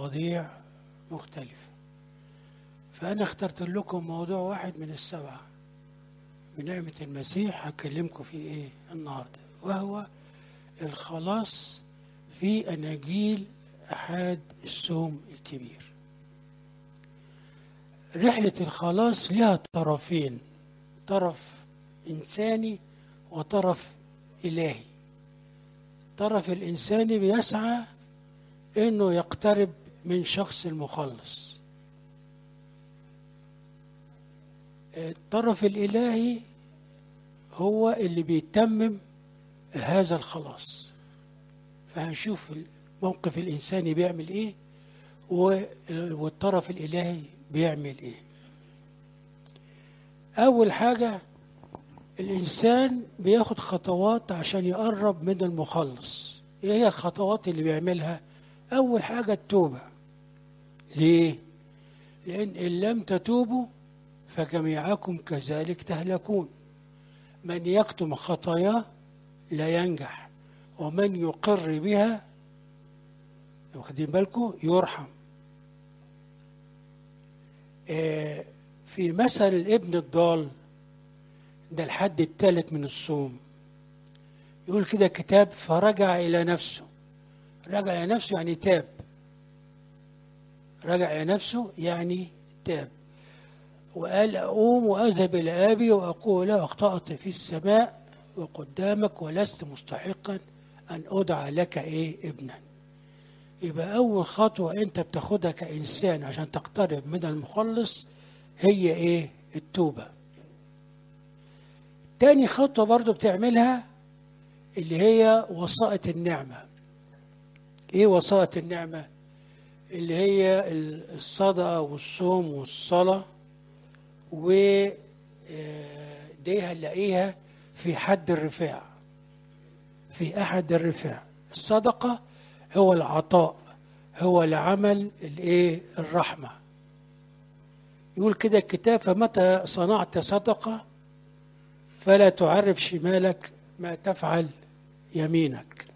مواضيع مختلفة فأنا اخترت لكم موضوع واحد من السبعة بنعمة المسيح هكلمكم فيه إيه النهاردة وهو الخلاص في أناجيل أحد السوم الكبير رحلة الخلاص لها طرفين طرف إنساني وطرف إلهي الطرف الإنساني بيسعى إنه يقترب من شخص المخلص الطرف الإلهي هو اللي بيتمم هذا الخلاص فهنشوف الموقف الإنساني بيعمل إيه والطرف الإلهي بيعمل إيه أول حاجة الإنسان بياخد خطوات عشان يقرب من المخلص إيه هي الخطوات اللي بيعملها أول حاجة التوبة ليه؟ لأن إن لم تتوبوا فجميعكم كذلك تهلكون من يكتم خطاياه لا ينجح ومن يقر بها واخدين بالكم يرحم آه في مثل الابن الضال ده الحد الثالث من الصوم يقول كده كتاب فرجع إلى نفسه رجع إلى نفسه يعني تاب رجع إلى نفسه يعني تاب وقال أقوم وأذهب إلى أبي وأقول له أخطأت في السماء وقدامك ولست مستحقا أن أدعى لك إيه ابنا يبقى أول خطوة أنت بتاخدها كإنسان عشان تقترب من المخلص هي إيه التوبة تاني خطوة برضو بتعملها اللي هي وسائط النعمة إيه وسائط النعمة اللي هي الصدقة والصوم والصلاة و دي هنلاقيها في حد الرفاع في أحد الرفاع الصدقة هو العطاء هو العمل الايه الرحمة يقول كده الكتاب فمتى صنعت صدقة فلا تعرف شمالك ما تفعل يمينك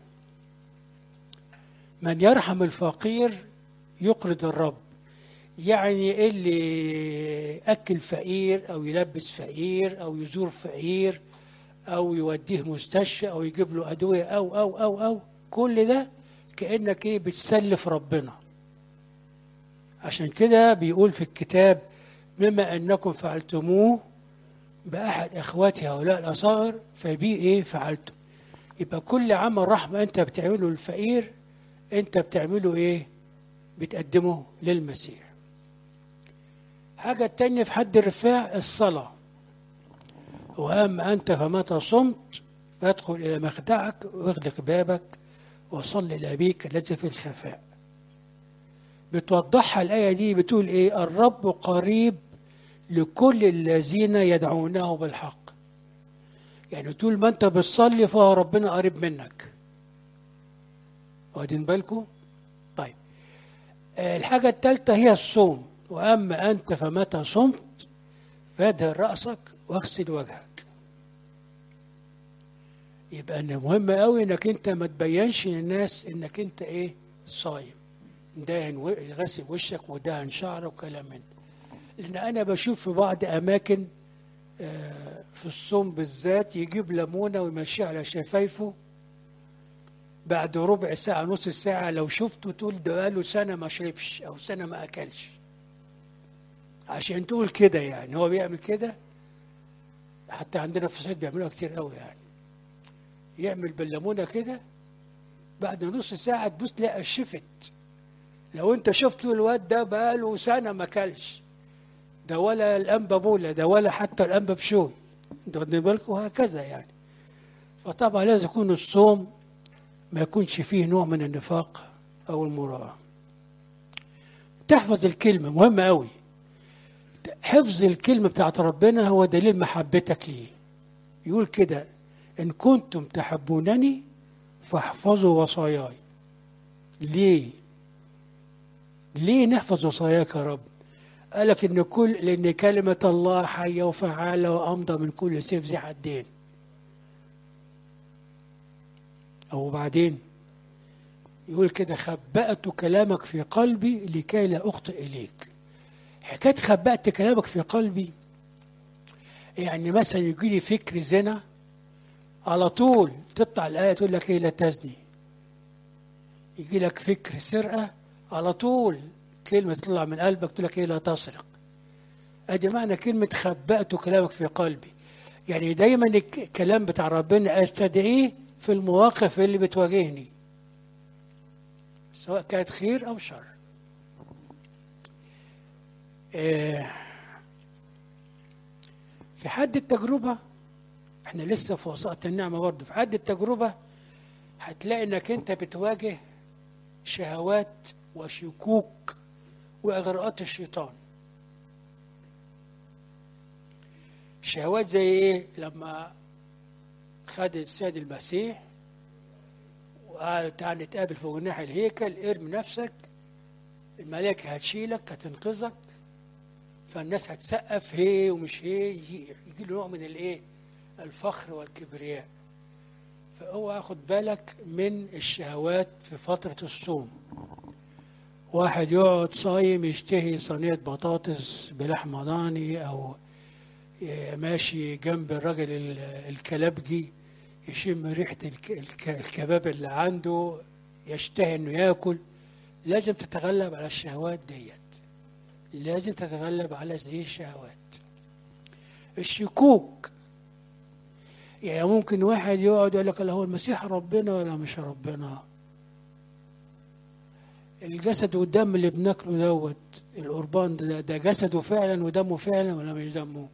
من يرحم الفقير يقرض الرب يعني اللي أكل فقير أو يلبس فقير أو يزور فقير أو يوديه مستشفى أو يجيب له أدوية أو أو أو أو كل ده كأنك إيه بتسلف ربنا عشان كده بيقول في الكتاب بما أنكم فعلتموه بأحد أخواتي هؤلاء الأصاغر فبي إيه فعلتم يبقى كل عمل رحمة أنت بتعمله للفقير أنت بتعمله إيه بتقدمه للمسيح حاجة تانية في حد الرفاع الصلاة وأما أنت فمتى صمت فادخل إلى مخدعك واغلق بابك وصل لأبيك الذي في الخفاء بتوضحها الآية دي بتقول إيه الرب قريب لكل الذين يدعونه بالحق يعني طول ما أنت بتصلي فهو ربنا قريب منك واخدين بالكم طيب الحاجة الثالثة هي الصوم وأما أنت فمتى صمت فادهن رأسك واغسل وجهك يبقى أن مهم قوي انك انت ما تبينش للناس انك انت ايه صايم دهن غسل وشك ودهن شعرك وكلام من لان انا بشوف في بعض اماكن في الصوم بالذات يجيب ليمونه ويمشيه على شفايفه بعد ربع ساعة نص ساعة لو شفته تقول ده بقاله سنة ما شربش أو سنة ما أكلش عشان تقول كده يعني هو بيعمل كده حتى عندنا في الصعيد بيعملوها كتير قوي يعني يعمل بالليمونه كده بعد نص ساعة تبص تلاقي شفت لو انت شفت الواد ده بقاله سنة ما كلش ده ولا الأنبا بولا ده ولا حتى الأنبا بشوي انتوا واخدين بالكم وهكذا يعني فطبعا لازم يكون الصوم ما يكونش فيه نوع من النفاق أو المراءة تحفظ الكلمة مهمة قوي حفظ الكلمة بتاعت ربنا هو دليل محبتك ليه يقول كده إن كنتم تحبونني فاحفظوا وصاياي ليه ليه نحفظ وصاياك يا رب قالك إن كل لأن كلمة الله حية وفعالة وأمضى من كل سيف ذي حدين أو بعدين يقول كده خبأت كلامك في قلبي لكي لا أخطئ إليك حكاية خبأت كلامك في قلبي يعني مثلا يجي لي فكر زنا على طول تطلع الآية تقول لك إيه لا تزني يجي لك فكر سرقة على طول كلمة تطلع من قلبك تقول لك إيه لا تسرق أدي معنى كلمة خبأت كلامك في قلبي يعني دايما الكلام بتاع ربنا أستدعيه في المواقف اللي بتواجهني سواء كانت خير أو شر آه، في حد التجربة احنا لسه في وسط النعمة برضه في حد التجربة هتلاقي انك انت بتواجه شهوات وشكوك واغراءات الشيطان شهوات زي ايه لما خد السيد المسيح وقال تعال نتقابل في جناح الهيكل ارمي نفسك الملائكة هتشيلك هتنقذك فالناس هتسقف هي ومش هي يجي يجي له نوع من الايه الفخر والكبرياء فهو خد بالك من الشهوات في فترة الصوم واحد يقعد صايم يشتهي صينية بطاطس بلحمة ضاني أو ماشي جنب الراجل ال- الكلبجي يشم ريحة الك- الك- الكباب اللي عنده يشتهي انه ياكل لازم تتغلب على الشهوات ديت لازم تتغلب على هذه الشهوات الشكوك يعني ممكن واحد يقعد يقول لك لا هو المسيح ربنا ولا مش ربنا الجسد والدم اللي بناكله دوت القربان ده, ده جسده فعلا ودمه فعلا ولا مش دمه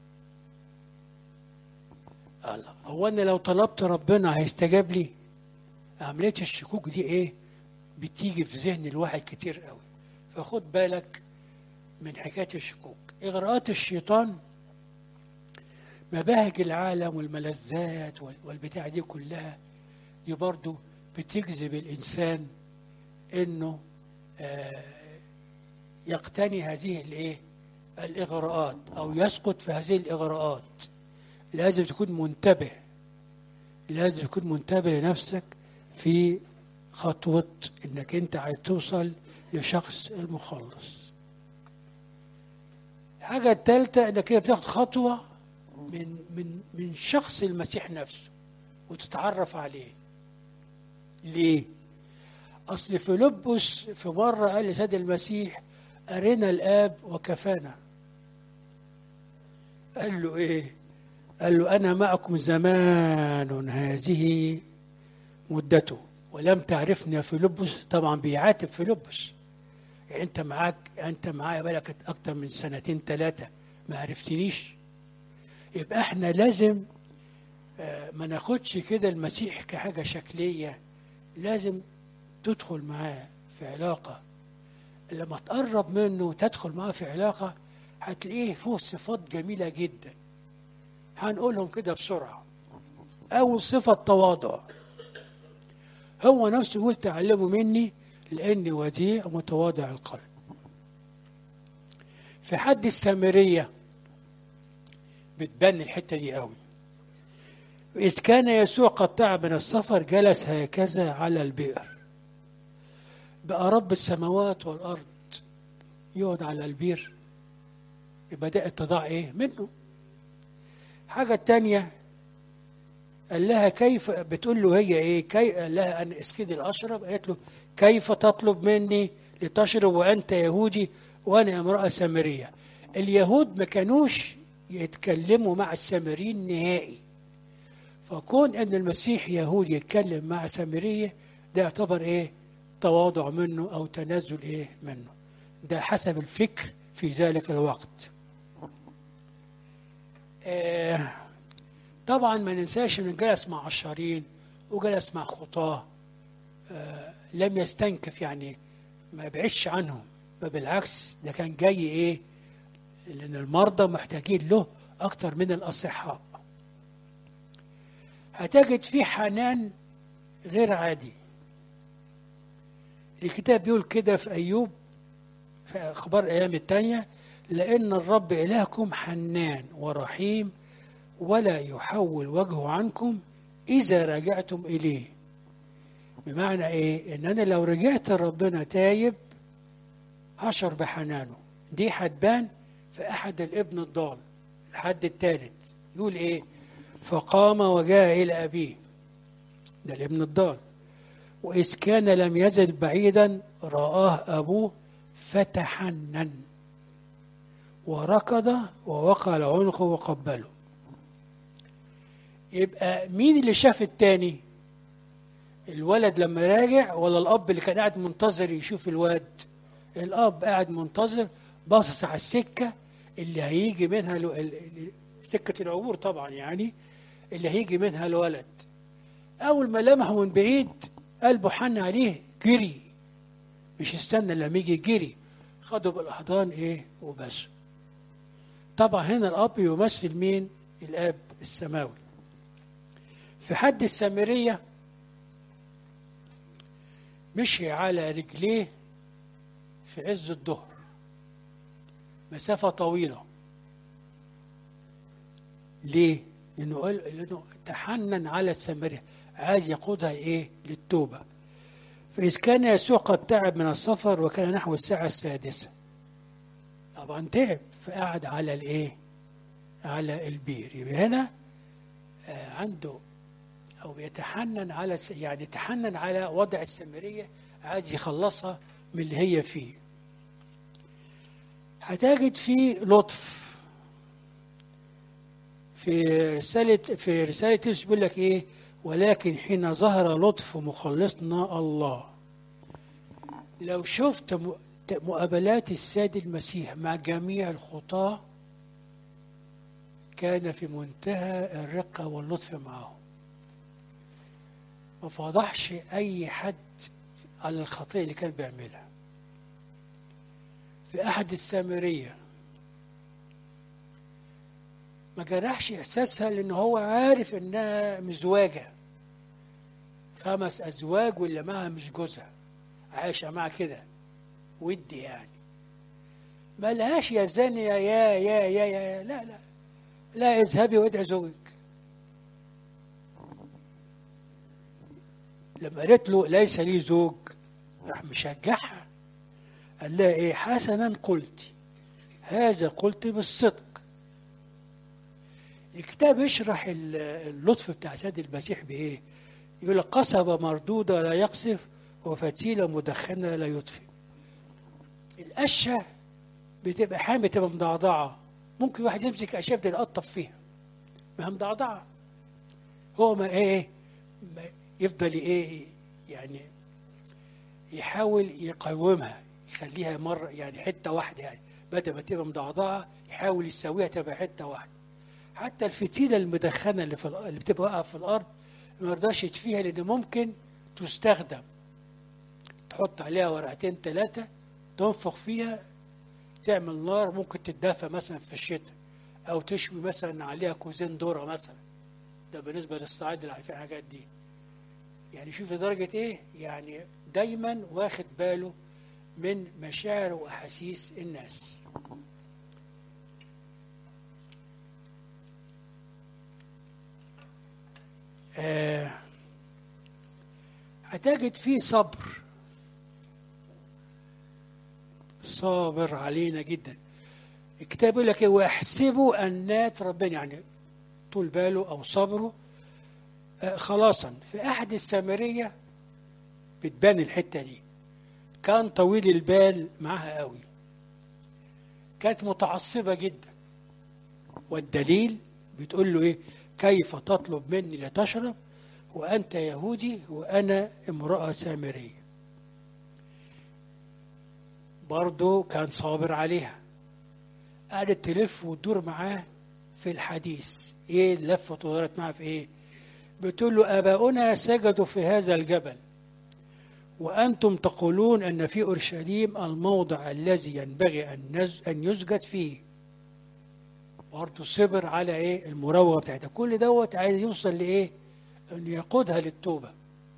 الله هو انا لو طلبت ربنا هيستجاب لي عمليه الشكوك دي ايه بتيجي في ذهن الواحد كتير قوي فخد بالك من حكايه الشكوك اغراءات الشيطان مباهج العالم والملذات وال- والبتاع دي كلها دي برضو بتجذب الانسان انه آه، يقتني هذه الايه الاغراءات او يسقط في هذه الاغراءات لازم تكون منتبه لازم تكون منتبه لنفسك في خطوة انك انت عايز توصل لشخص المخلص الحاجة الثالثة انك انت بتاخد خطوة من من من شخص المسيح نفسه وتتعرف عليه ليه؟ أصل فيلبس في مرة قال لسيد المسيح أرنا الآب وكفانا قال له إيه؟ قال له أنا معكم زمان هذه مدته ولم تعرفني يا فيلبس طبعا بيعاتب فيلبس يعني أنت معاك أنت معايا بالك أكتر من سنتين ثلاثة ما عرفتنيش يبقى احنا لازم آه، ما ناخدش كده المسيح كحاجة شكلية لازم تدخل معاه في علاقة لما تقرب منه وتدخل معاه في علاقة هتلاقيه فيه صفات جميلة جدا هنقولهم كده بسرعة أول صفة تواضع هو نفسه يقول تعلموا مني لأني وديع ومتواضع القلب في حد السامرية بتبان الحتة دي قوي إذ كان يسوع قد تعب من السفر جلس هكذا على البئر بقى رب السماوات والأرض يقعد على البير يبقى ده اتضاع ايه منه حاجة تانية قال لها كيف بتقول له هي ايه كي قال لها انا اسكدي الاشرب قالت له كيف تطلب مني لتشرب وانت يهودي وانا امرأة سامرية اليهود ما كانوش يتكلموا مع السامريين نهائي فكون ان المسيح يهودي يتكلم مع سامرية ده يعتبر ايه تواضع منه او تنازل ايه منه ده حسب الفكر في ذلك الوقت آه طبعا ما ننساش انه جلس مع عشارين وجلس مع خطاه آه لم يستنكف يعني ما بعدش عنهم بل بالعكس ده كان جاي ايه لان المرضى محتاجين له اكتر من الاصحاء هتجد فيه حنان غير عادي الكتاب بيقول كده في ايوب في اخبار الايام التانية لان الرب الهكم حنان ورحيم ولا يحول وجهه عنكم اذا رجعتم اليه بمعنى ايه ان انا لو رجعت لربنا تايب هشر بحنانه دي هتبان في احد الابن الضال الحد الثالث يقول ايه فقام وجاء الى ابيه ده الابن الضال واذ كان لم يزل بعيدا رآه ابوه فتحنن وركض ووقع على عنقه وقبله يبقى مين اللي شاف التاني الولد لما راجع ولا الاب اللي كان قاعد منتظر يشوف الواد الاب قاعد منتظر باصص على السكه اللي هيجي منها الو... ال- ال- سكه العبور طبعا يعني اللي هيجي منها الولد اول ما لمحه من بعيد قلبه حن عليه جري مش استنى لما يجي جري خده بالاحضان ايه وبس طبعا هنا الاب يمثل مين الاب السماوي في حد السامريه مشي على رجليه في عز الظهر مسافة طويلة ليه؟ لأنه قال لأنه تحنن على السامرية عايز يقودها إيه؟ للتوبة فإذ كان يسوع قد تعب من السفر وكان نحو الساعة السادسة طبعا تعب فقعد على الإيه؟ على البير يبقى هنا آه، عنده أو بيتحنن على الس- يعني يتحنن على وضع السامرية عايز يخلصها من اللي هي فيه هتجد فيه لطف في رسالة في رسالة يوسف بيقول لك إيه ولكن حين ظهر لطف مخلصنا الله لو شفت م- مقابلات السيد المسيح مع جميع الخطاة كان في منتهى الرقة واللطف معهم ما فضحش أي حد على الخطيئة اللي كان بيعملها في أحد السامرية ما جرحش إحساسها لأن هو عارف إنها مزواجة خمس أزواج واللي معها مش جوزها عايشة معها كده ودي يعني ما لهاش يا زانية يا يا يا يا, يا لا لا لا اذهبي وادعي زوجك لما قالت له ليس لي زوج راح مشجعها قال لها ايه حسنا قلت هذا قلت بالصدق الكتاب يشرح ال- اللطف بتاع سيد المسيح بايه يقول لك قصبة مردودة لا يقصف وفتيلة مدخنة لا يطفئ القشة بتبقى حامل بتبقى مضعضعة ممكن واحد يمسك قشة يفضل يقطف فيها ما هي مضعضعة هو ما ايه ما يفضل ايه يعني يحاول يقومها يخليها مرة يعني حتة واحدة يعني بدل ما تبقى مضعضعة يحاول يسويها تبقى حتة واحدة حتى الفتيلة المدخنة اللي في الأ- اللي بتبقى واقفة في الأرض ما يرضاش يطفيها لأن ممكن تستخدم تحط عليها ورقتين ثلاثة تنفخ فيها تعمل نار ممكن تتدفى مثلا في الشتاء أو تشوي مثلا عليها كوزين ذرة مثلا ده بالنسبة للصعيد اللي عارفين الحاجات دي يعني شوف لدرجة إيه يعني دايما واخد باله من مشاعر وأحاسيس الناس آه هتجد فيه صبر صابر علينا جدا الكتاب يقول لك إيه؟ واحسبوا أنات ربنا يعني طول باله أو صبره آه خلاصا في أحد السامرية بتبان الحتة دي كان طويل البال معها قوي كانت متعصبة جدا والدليل بتقول له ايه كيف تطلب مني لتشرب وأنت يهودي وأنا امرأة سامرية برضه كان صابر عليها قعدت تلف وتدور معاه في الحديث ايه اللفة ودارت معاه في ايه بتقول له آباؤنا سجدوا في هذا الجبل وأنتم تقولون أن في أورشليم الموضع الذي ينبغي أن نز- أن يسجد فيه برضه صبر على إيه المراوغة بتاعتها كل دوت عايز يوصل لإيه أن يقودها للتوبة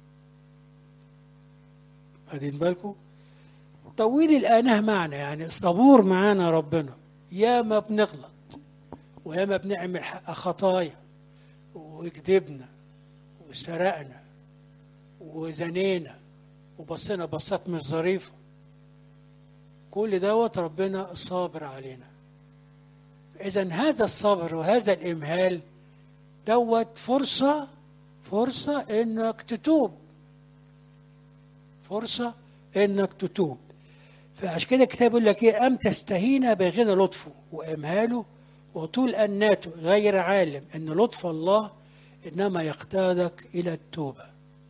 واخدين بالكم طويل الآناه معنا يعني صبور معانا ربنا يا ما بنغلط ويا ما بنعمل حق خطايا وكذبنا وسرقنا وزنينا وبصينا بصات مش ظريفة كل دوت ربنا صابر علينا إذا هذا الصبر وهذا الإمهال دوت فرصة فرصة إنك تتوب فرصة إنك تتوب فعشان كده الكتاب يقول لك إيه أم تستهين بغنى لطفه وإمهاله وطول أناته غير عالم أن لطف الله إنما يقتادك إلى التوبة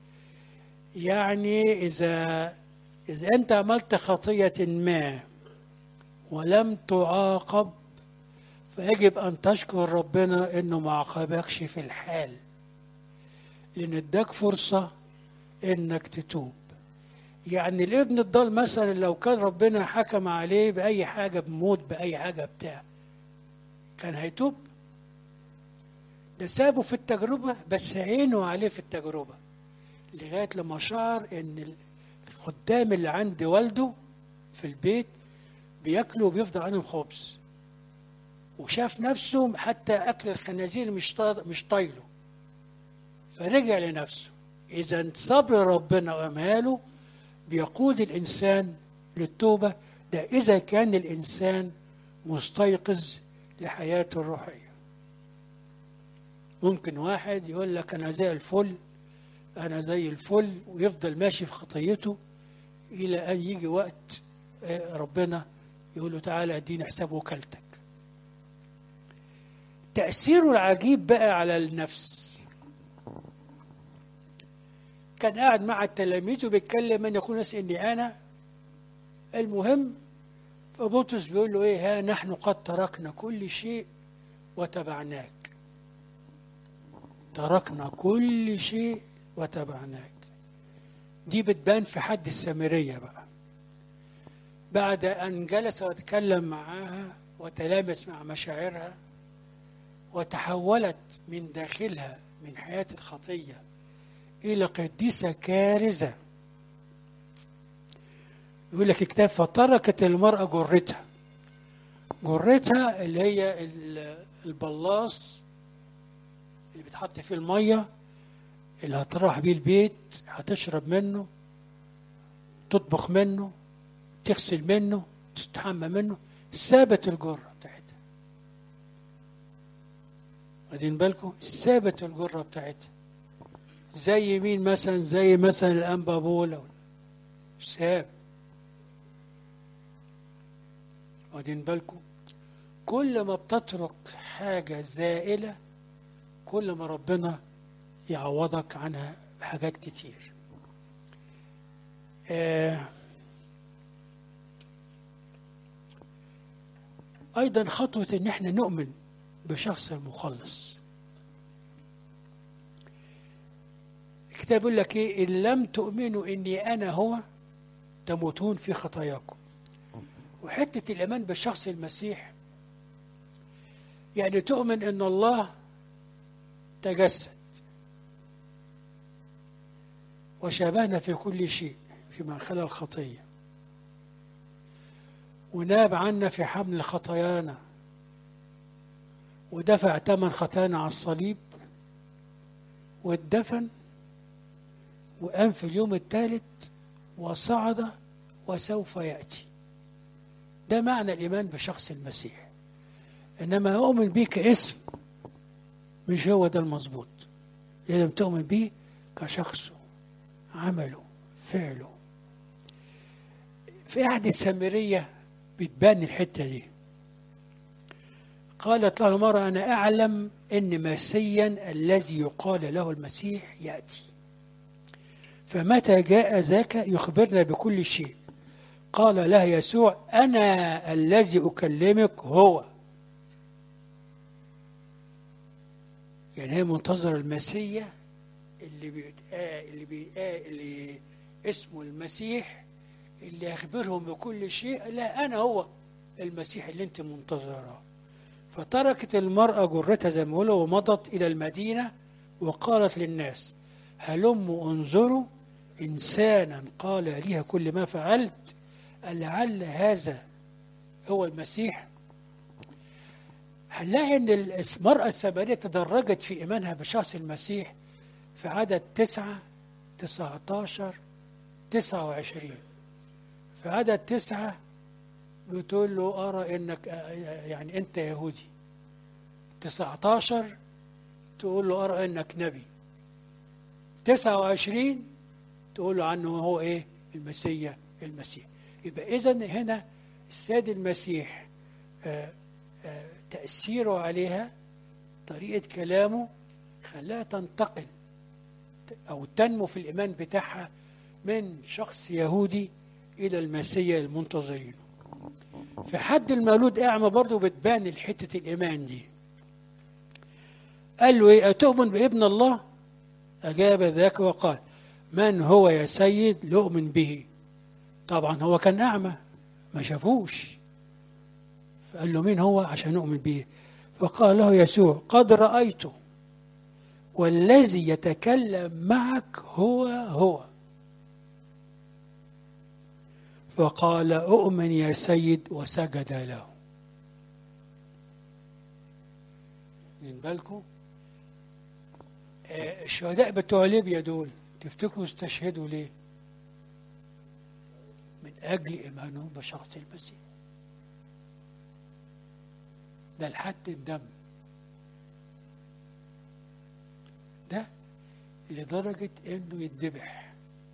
يعني إذا إذا أنت عملت خطية ما ولم تعاقب فيجب أن تشكر ربنا إنه ما عاقبكش في الحال لأن اداك فرصة إنك تتوب يعني الابن الضال مثلا لو كان ربنا حكم عليه بأي حاجة بموت بأي حاجة بتاع كان هيتوب ده سابه في التجربة بس عينه عليه في التجربة لغاية لما شعر إن الخدام اللي عند والده في البيت بياكلوا وبيفضل عنهم خبز وشاف نفسه حتى أكل الخنازير مش طا- مش طايله فرجع لنفسه إذا صبر ربنا وأمهاله بيقود الإنسان للتوبة ده إذا كان الإنسان مستيقظ لحياته الروحية ممكن واحد يقول لك أنا زي الفل أنا زي الفل ويفضل ماشي في خطيته إلى أن يجي وقت آه، ربنا يقول له تعالى اديني حساب وكالتك تأثيره العجيب بقى على النفس كان قاعد مع التلاميذ وبيتكلم من يقول ناس اني انا المهم فبطرس بيقول له ايه ها نحن قد تركنا كل شيء وتبعناك تركنا كل شيء وتبعناك دي بتبان في حد السامرية بقى بعد أن جلس وتكلم معها وتلامس مع مشاعرها وتحولت من داخلها من حياة الخطية إلى قديسة كارزة يقول لك الكتاب فتركت المرأة جرتها جرتها اللي هي ال- البلاص اللي بتحط فيه المية اللي هتروح بيه البيت هتشرب منه تطبخ منه تغسل منه تستحمى منه سابت الجرة بتاعتها واخدين بالكم سابت الجرة بتاعتها زي مين مثلا زي مثلا الأنبا بولا ساب واخدين بالكم كل ما بتترك حاجة زائلة كل ما ربنا يعوضك عنها بحاجات كتير آه أيضا خطوة إن إحنا نؤمن بشخص المخلص الكتاب يقول لك إيه إن لم تؤمنوا إني أنا هو تموتون في خطاياكم وحتة الإيمان بالشخص المسيح يعني تؤمن إن الله تجسد وشابهنا في كل شيء فيما خلا الخطية وناب عنا في حمل خطايانا ودفع ثمن خطايانا على الصليب واتدفن وقام في اليوم الثالث وصعد وسوف يأتي ده معنى الإيمان بشخص المسيح إنما أؤمن به كاسم مش هو ده المظبوط لازم تؤمن به كشخصه عمله فعله في أحد السامرية بتبان الحتة دي قالت له المرأة أنا أعلم أن مسيا الذي يقال له المسيح يأتي فمتى جاء ذاك يخبرنا بكل شيء قال له يسوع أنا الذي أكلمك هو يعني هي منتظر المسيح اللي بيتقال اللي بيتقال اللي اسمه المسيح اللي يخبرهم بكل شيء لا أنا هو المسيح اللي أنت منتظراه فتركت المرأة جرتها زي ما بيقولوا ومضت إلى المدينة وقالت للناس هلموا انظروا إنسانا قال ليها كل ما فعلت لعل هذا هو المسيح هنلاقي ان المرأة السامرية تدرجت في إيمانها بشخص المسيح في عدد تسعة 19 29 في عدد تسعة بتقول له أرى إنك يعني أنت يهودي 19 تقول له أرى إنك نبي 29 تقول له عنه هو إيه المسيح المسيح يبقى إذا هنا السيد المسيح آآ آآ تأثيره عليها طريقة كلامه خلاها تنتقل أو تنمو في الإيمان بتاعها من شخص يهودي إلى المسيح المنتظرين في حد المولود أعمى برضه بتبان الحتة الإيمان دي قال له إيه أتؤمن بابن الله أجاب ذاك وقال من هو يا سيد لأؤمن به طبعا هو كان أعمى ما شافوش فقال له مين هو عشان أؤمن به فقال له يسوع قد رأيته والذي يتكلم معك هو هو فقال أؤمن يا سيد وسجد له من بالكم الشهداء بتوع ليبيا دول تفتكروا استشهدوا ليه من أجل إيمانهم بشخص المسيح ده لحد الدم ده لدرجة انه يتذبح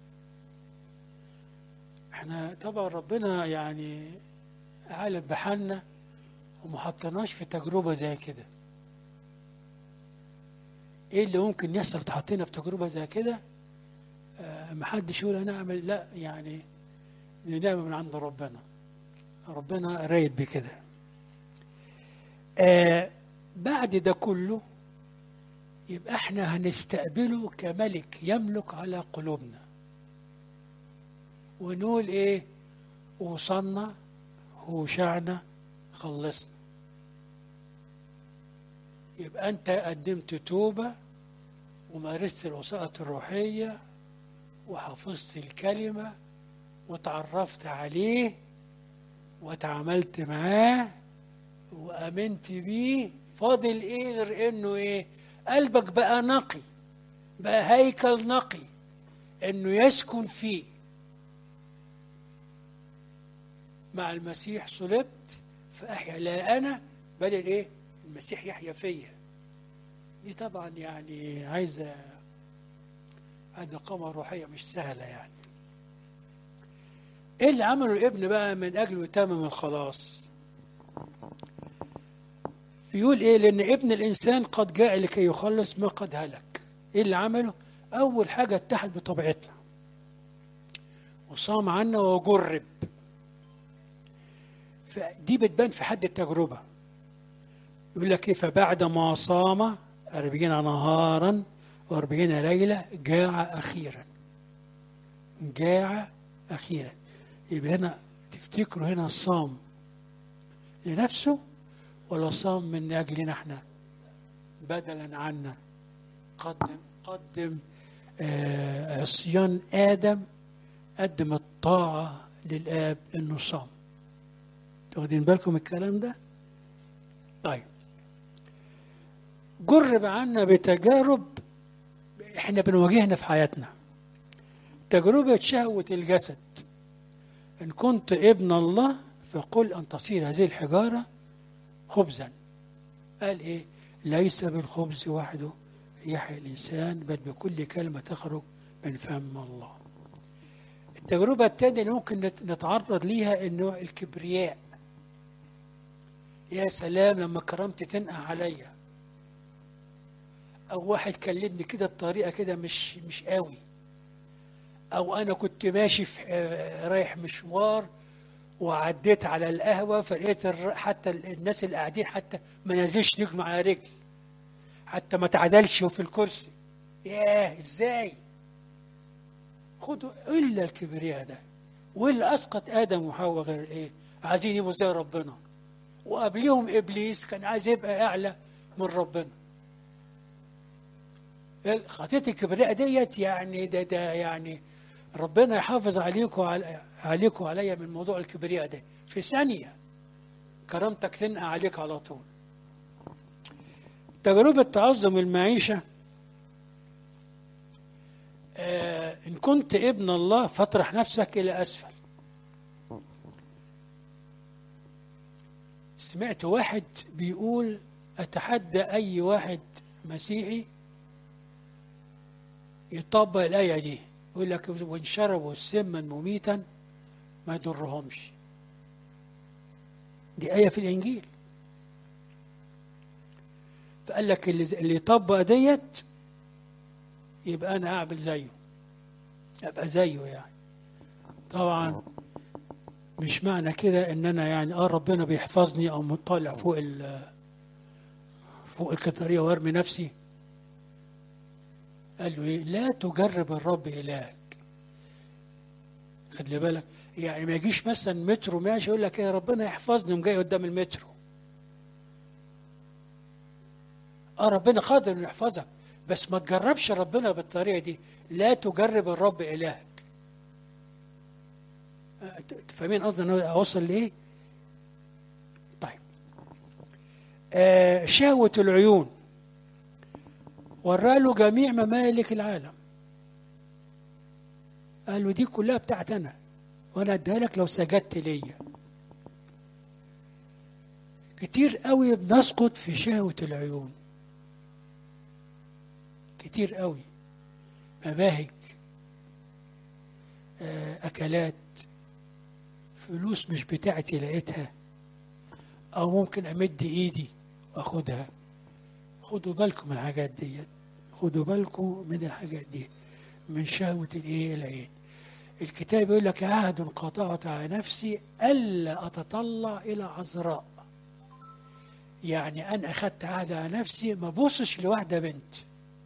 احنا طبعا ربنا يعني عالم بحالنا وما حطناش في تجربة زي كده ايه اللي ممكن يحصل تحطينا في تجربة زي كده آه محدش يقول هنعمل لا يعني دي نعمة من عند ربنا ربنا رايد بكده آه بعد ده كله يبقى احنا هنستقبله كملك يملك على قلوبنا ونقول ايه وصلنا وشعنا خلصنا يبقى انت قدمت توبة ومارست الوسائط الروحية وحفظت الكلمة وتعرفت عليه وتعاملت معاه وامنت بيه فاضل ايه غير انه ايه قلبك بقى نقي بقى هيكل نقي انه يسكن فيه مع المسيح صلبت فاحيا لا انا بل الايه المسيح يحيا فيا دي طبعا يعني عايزه عايزه قامه روحيه مش سهله يعني ايه اللي عمله الابن بقى من اجل يتمم الخلاص يقول ايه لان ابن الانسان قد جاء لكي يخلص ما قد هلك ايه اللي عمله اول حاجه اتحد بطبيعتنا وصام عنا وجرب فدي بتبان في حد التجربه يقول لك ايه فبعد ما صام أربعين نهارا وأربعين ليلة جاع أخيرا جاع أخيرا يبقى هنا تفتكروا هنا صام لنفسه ولا صام من أجلنا احنا بدلا عنا قدم قدم آه عصيان آدم قدم الطاعة للآب إنه صام واخدين بالكم الكلام ده طيب جرب عنا بتجارب احنا بنواجهنا في حياتنا تجربة شهوة الجسد إن كنت ابن الله فقل أن تصير هذه الحجارة خبزا قال إيه ليس بالخبز وحده يحيى الإنسان بل بكل كلمة تخرج من فم الله التجربة الثانية اللي ممكن نتعرض ليها إنه الكبرياء يا سلام لما كرامتي تنقع عليا او واحد كلمني كده بطريقه كده مش مش قوي او انا كنت ماشي في رايح مشوار وعديت على القهوه فلقيت حتى الناس اللي قاعدين حتى ما نزلش نجم على رجل حتى ما تعدلش في الكرسي ياه ازاي خدوا الا الكبرياء ده واللي اسقط ادم وحواء غير ايه عايزين يبقوا زي ربنا وقبليهم ابليس كان عايز يبقى اعلى من ربنا خطيه الكبرياء ديت يعني ده ده يعني ربنا يحافظ عليكم على عليكم عليا من موضوع الكبرياء ده في ثانيه كرامتك تنقى عليك على طول تجربة تعظم المعيشة آه إن كنت ابن الله فاطرح نفسك إلى أسفل سمعت واحد بيقول أتحدى أي واحد مسيحي يطبق الآية دي يقول لك وإن شربوا سما مميتا ما يضرهمش دي آية في الإنجيل فقال لك اللي, اللي يطبق ديت يبقى أنا أعمل زيه أبقى زيه يعني طبعا مش معنى كده ان انا يعني اه ربنا بيحفظني او مطلع فوق ال فوق الكتاريه وارمي نفسي قال له ايه لا تجرب الرب الهك خلي بالك يعني ما يجيش مثلا مترو ماشي يقول لك ايه ربنا يحفظني جاي قدام المترو اه ربنا قادر انه يحفظك بس ما تجربش ربنا بالطريقه دي لا تجرب الرب الهك فاهمين قصدي انا اوصل لايه طيب آه شهوة العيون وراله جميع ممالك العالم قال له دي كلها بتاعت انا وانا اديها لك لو سجدت ليا كتير قوي بنسقط في شهوة العيون كتير قوي مباهج آه اكلات فلوس مش بتاعتي لقيتها او ممكن امد ايدي واخدها خدوا بالكم من الحاجات دي خدوا بالكم من الحاجات دي من شهوة الايه العين الكتاب يقول لك عهد قطعت على نفسي الا اتطلع الى عذراء يعني انا اخدت عهد على نفسي ما بصش لواحده بنت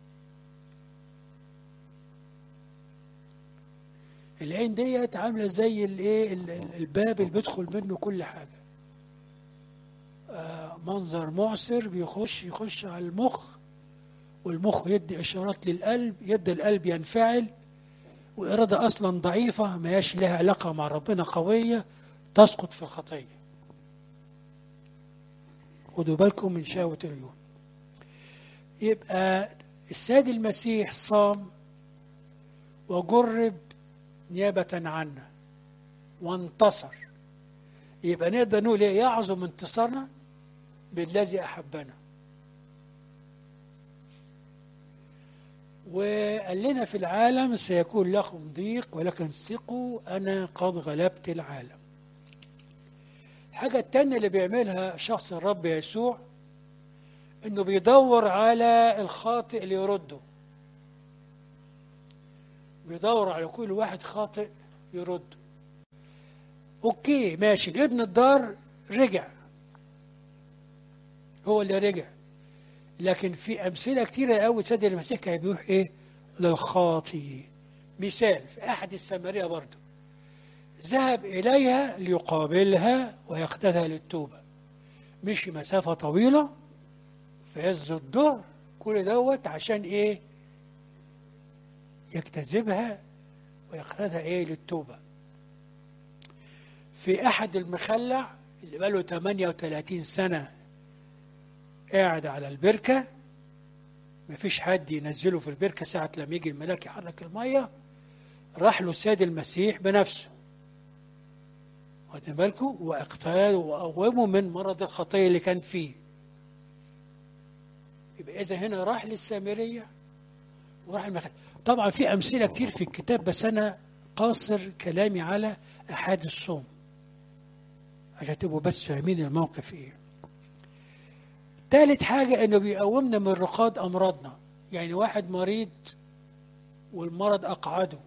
العين ديت عامله زي الايه الباب اللي بيدخل منه كل حاجه آه منظر معسر بيخش يخش على المخ والمخ يدي اشارات للقلب يبدا القلب ينفعل واراده اصلا ضعيفه ما هياش لها علاقه مع ربنا قويه تسقط في الخطيه خدوا بالكم من شهوه العيون يبقى السيد المسيح صام وجرب نيابة عنا وانتصر يبقى نقدر نقول ايه يعظم انتصارنا بالذي أحبنا وقال لنا في العالم سيكون لكم ضيق ولكن ثقوا أنا قد غلبت العالم الحاجة التانية اللي بيعملها شخص الرب يسوع انه بيدور على الخاطئ اللي يرده بيدور على كل واحد خاطئ يرد اوكي ماشي الابن الدار رجع هو اللي رجع لكن في امثله كتيره قوي سيد المسيح كان بيروح ايه للخاطي مثال في احد السامريه برضه ذهب اليها ليقابلها ويقتدها للتوبه مشي مسافه طويله في عز الظهر كل دوت عشان ايه يجتذبها ويقتدها ايه للتوبه في احد المخلع اللي بقاله 38 سنه قاعد على البركه مفيش حد ينزله في البركه ساعه لما يجي الملاك يحرك الميه راح له السيد المسيح بنفسه واخدين بالكم واقتاله وقومه من مرض الخطيه اللي كان فيه يبقى اذا هنا راح للسامريه وراح المخلع طبعا في امثله كتير في الكتاب بس انا قاصر كلامي على احاد الصوم عشان تبقوا بس فاهمين الموقف ايه ثالث حاجة انه بيقومنا من رقاد امراضنا يعني واحد مريض والمرض اقعده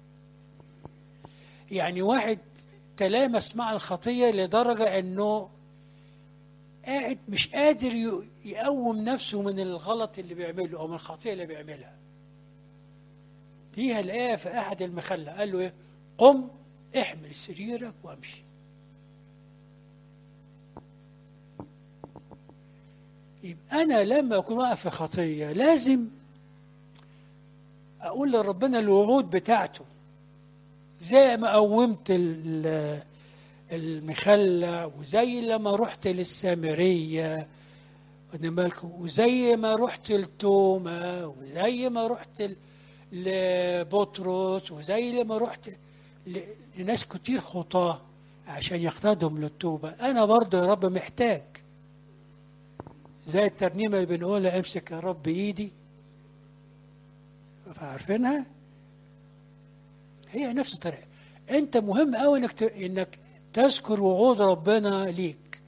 يعني واحد تلامس مع الخطية لدرجة انه قاعد مش قادر يقوم نفسه من الغلط اللي بيعمله او من الخطية اللي بيعملها دي هلاقيها في احد المخلة قال له ايه قم احمل سريرك وامشي يبقى أنا لما أكون واقف في خطية لازم أقول لربنا الوعود بتاعته زي ما قومت المخلع وزي لما رحت للسامرية وزي ما رحت التومة وزي ما رحت لبطرس وزي لما رحت ل- لناس كتير خطاة عشان يقتادهم للتوبة أنا برضه يا رب محتاج زي الترنيمة اللي بنقولها امسك يا رب إيدي فعارفينها هي نفس الطريقة أنت مهم أوي إنك ت- إنك تذكر وعود ربنا ليك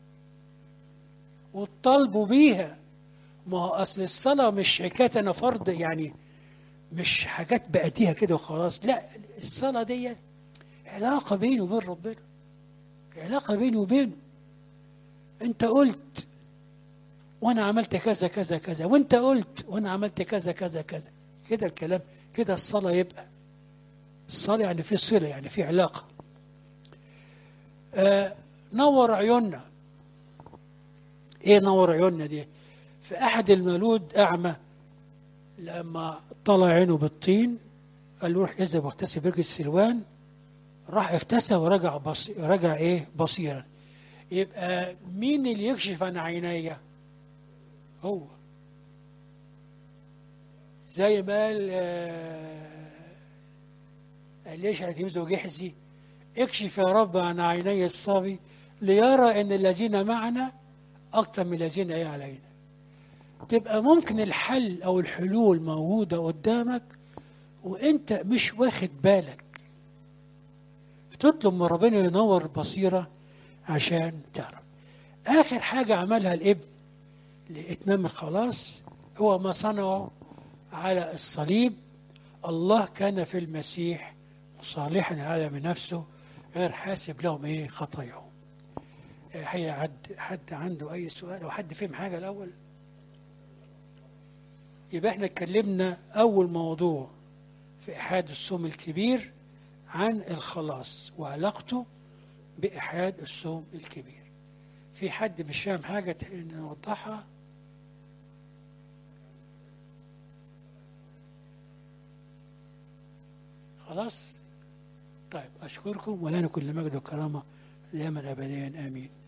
وتطالبوا بيها ما هو أصل الصلاة مش حكاية أنا فرض يعني مش حاجات بأديها كده وخلاص لا الصلاة دي علاقة بيني وبين ربنا علاقة بيني وبينه أنت قلت وأنا عملت كذا كذا كذا وأنت قلت وأنا عملت كذا كذا كذا كده الكلام كده الصلاة يبقى الصلاة يعني في صلة يعني في علاقة آه نور عيوننا ايه نور عيوننا دي في احد المولود اعمى لما طلع عينه بالطين قال له روح اذهب واغتسل برج السلوان راح اغتسل ورجع بص... رجع ايه بصيرا يبقى مين اللي يكشف عن عيني هو زي ما قال آه، قال ليش على تلميذه جحزي اكشف يا رب عن عيني الصبي ليرى ان الذين معنا اكثر من الذين ايه علينا تبقى ممكن الحل او الحلول موجوده قدامك وانت مش واخد بالك تطلب من ربنا ينور البصيره عشان تعرف اخر حاجه عملها الابن لاتمام الخلاص هو ما صنعه على الصليب الله كان في المسيح مصالحا العالم نفسه غير حاسب لهم ايه خطاياهم هي حد حد عنده اي سؤال او حد فهم حاجه الاول يبقى احنا اتكلمنا اول موضوع في احاد الصوم الكبير عن الخلاص وعلاقته باحاد الصوم الكبير في حد مش فاهم حاجه ت- نوضحها خلاص طيب اشكركم ولنا كل مجد وكرامه دائما ابديا امين